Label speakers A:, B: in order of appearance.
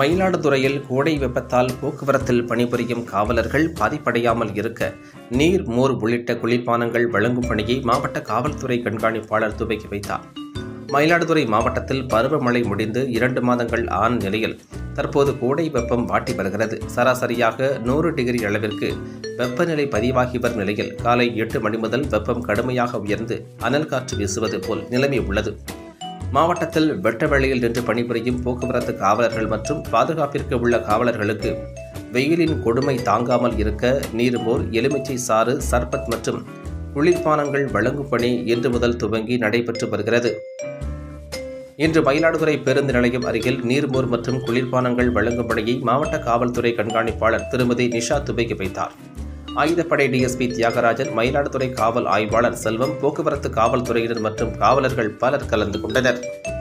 A: மயிலாடுதுறையில் கோடை வெப்பத்தால் போக்குவரத்தில் பணிபுரியும் காவலர்கள் பாதிப்படையாமல் இருக்க நீர் மோர் உள்ளிட்ட குளிர்பானங்கள் வழங்கும் பணியை மாவட்ட காவல்துறை கண்காணிப்பாளர் துவக்கி வைத்தார் மயிலாடுதுறை மாவட்டத்தில் பருவமழை முடிந்து இரண்டு மாதங்கள் ஆன நிலையில் தற்போது கோடை வெப்பம் வாட்டி வருகிறது சராசரியாக நூறு டிகிரி அளவிற்கு வெப்பநிலை பதிவாகி வரும் நிலையில் காலை எட்டு மணி முதல் வெப்பம் கடுமையாக உயர்ந்து அனல் காற்று வீசுவது போல் நிலைமை உள்ளது மாவட்டத்தில் வெட்ட வெளியில் நின்று பணிபுரியும் போக்குவரத்து காவலர்கள் மற்றும் பாதுகாப்பிற்கு உள்ள காவலர்களுக்கு வெயிலின் கொடுமை தாங்காமல் இருக்க நீர்மோர் எலுமிச்சை சாறு சர்பத் மற்றும் குளிர்பானங்கள் வழங்கும் பணி இன்று முதல் துவங்கி நடைபெற்று வருகிறது இன்று மயிலாடுதுறை பேருந்து நிலையம் அருகில் நீர்மோர் மற்றும் குளிர்பானங்கள் வழங்கும் பணியை மாவட்ட காவல்துறை கண்காணிப்பாளர் திருமதி நிஷா துவக்கி வைத்தார் ஆயுதப்படை டிஎஸ்பி தியாகராஜன் மயிலாடுதுறை காவல் ஆய்வாளர் செல்வம் போக்குவரத்து காவல்துறையினர் மற்றும் காவலர்கள் பலர் கலந்து கொண்டனர்